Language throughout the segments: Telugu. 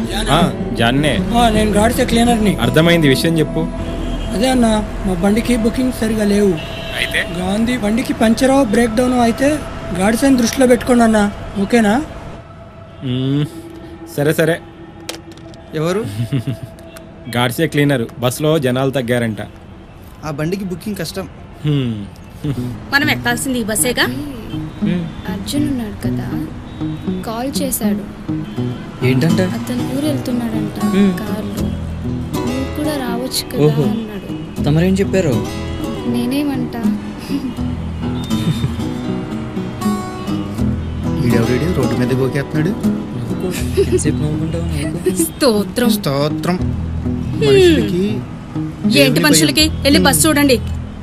ఆ, జాన్నే ఆ, నేను గాడిసే క్లీనర్ని అర్థమైంది విషయం చెప్పు అదే అన్న మా బండికి బుకింగ్ సరిగా లేవు అయితే గాంధీ బండికి పంచరో బ్రేక్ డౌన్ అయితే గాడిసని దృష్టిలో పెట్టుకోండి అన్న ఓకేనా మ్మ్, సరే సరే ఎవరు గాడ్సే క్లీనర్ బస్సులో జనాలు తగ్గారంట ఆ బండికి బుకింగ్ కష్టం హ్మ్. మనం ఎక్కాల్సింది ఈ బస్సేగా అర్జున్ ఉన్నాడు కదా కాల్ చేశాడు ఏంటంట అతను ఊరు వెళ్తున్నాడంట కార్లో నువ్వు కూడా రావచ్చు కదా ఓహో. అన్నాడు తమరేం చెప్పారు నేనేమంటా ఈడెవడి రోడ్డు మీద గోకేస్తున్నాడు ఎంతసేపు నవ్వుకుంటావు నవ్వుకో. స్తోత్రం స్తోత్రం మనుషులకి ఏంటి మనుషులకి వెళ్ళి బస్ చూడండి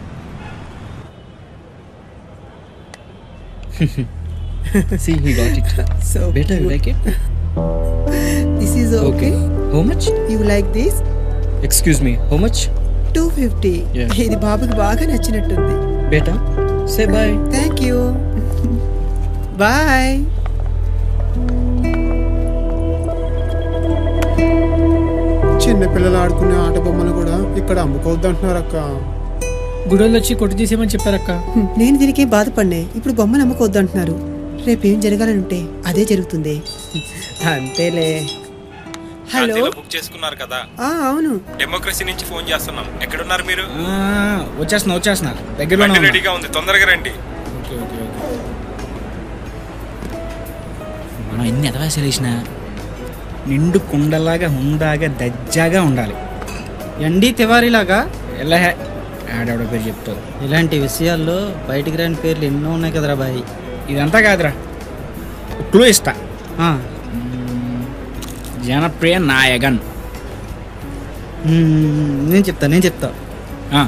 See, he got it. So Beta, you like it? this is okay. How much? You like this? Excuse me, how much? Two fifty Yeah. ఇది బాబుకి బాగా నచ్చినట్టుంది Beta, say bye. Thank you bye చిన్నపిల్లలు ఆడుకునే ఆట బొమ్మలు కూడా ఇక్కడ అమ్ముకోవద్దు అంటున్నారు అక్క గుడోళ్ళు వచ్చి కొట్టు తీసేయమని చెప్పారక్క నేను దీనికి ఏం బాధపడినే ఇప్పుడు బొమ్మలు అమ్ముకోవద్దు అంటున్నారు రేపేం జరగాలని ఉంటే అదే జరుగుతుంది అంతేలే హలో గాంధీలో బుక్ చేసుకున్నారు కదా ఆ, అవును డెమోక్రసీ నుంచి ఫోన్ చేస్తున్నాం ఎక్కడున్నారు మీరు వచ్చేస్తున్నా వచ్చేస్తున్నా దగ్గరలో బండి రెడీగా ఉంది తొందరగా రండి మనం ఎన్ని ఎదవేసాలు వేసినా నిండు కుండలాగా హుందాగా దజ్జాగా ఉండాలి ఎండి తివారీలాగా ఎల్లహే ఆడెవడో పేరు చెప్తావు ఇలాంటి విషయాల్లో బయటికి రాని పేర్లు ఎన్నో ఉన్నాయి కదరా బాయ్ ఇదంతా కాదురా క్లూ ఇస్తా ఆ, జనప్రియ నాయగన్ మ్మ్, నేను చెప్తా నేను చెప్తా ఆ,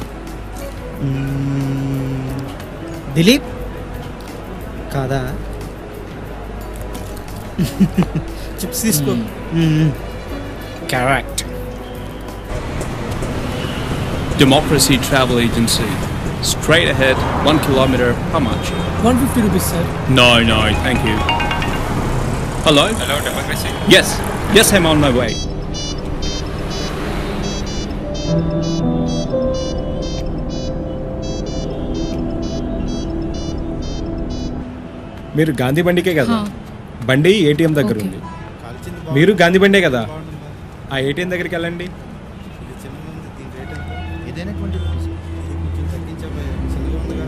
మ్మ్, దిలీప్ కాదా చిప్స్ తీసుకో మ్మ్, correct Democracy Travel Agency. Straight ahead, one kilometer. How much? One fifty rupees sir No, no, thank you. Hello? Hello democracy Yes, yes, I'm on my way. మీరు గాంధీ బండికే కదా బండి ఏటీఎం దగ్గర ఉంది మీరు గాంధీ బండే కదా ఆ ఏటీఎం దగ్గరికి వెళ్ళండి ఏదైనా ట్వంటీ రూపీస్ కొంచెం తగ్గించబోయే చిన్నగా ఉందిగా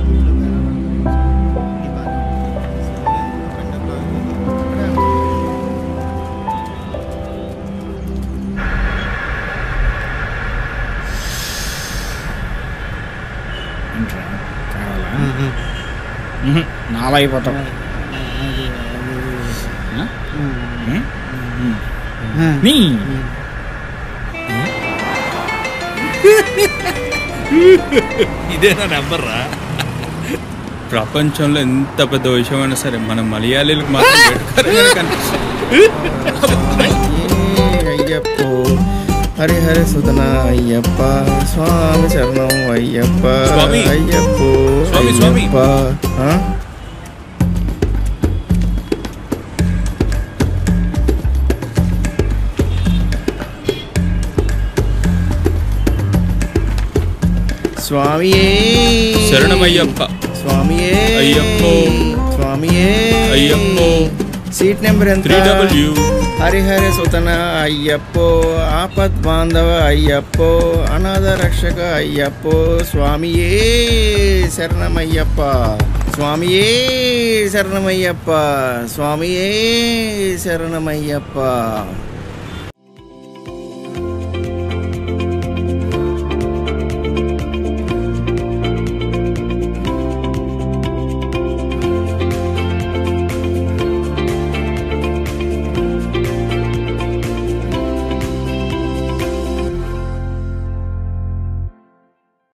ఇది బాగానే ఉంది. బండి అప్పుడు ఏంట్రా? కావాలా? మ్మ్. నాలా అయిపోతాం ఆ? మ్మ్? మ్మ్. నీ ఇదేనా నెంబర్ రా ప్రపంచంలో ఎంత పెద్ద విషయమైనా సరే మన మలయాళీలకు మాత్రం పెట్టుకోరని కనిపిస్తుంది అయ్యప్పో హరిహర సుతన అయ్యప్ప స్వామి శరణం అయ్యప్ప స్వామి. అయ్యప్పో స్వామి, స్వామి. అయ్యప్ప. ఆ? స్వామియే శరణమయ్యప్ప స్వామియే అయ్యప్పో. స్వామియే అయ్యప్పో. సీట్ నెంబర్ ఎంత త్రీ డబ్ల్యూ హరిహర సుతన అయ్యప్పో ఆపద్ బాంధవ అయ్యప్పో అనాథ రక్షక అయ్యప్పో స్వామియే శరణమయ్యప్ప స్వామియే శరణమయ్యప్ప స్వామియే శరణమయ్యప్ప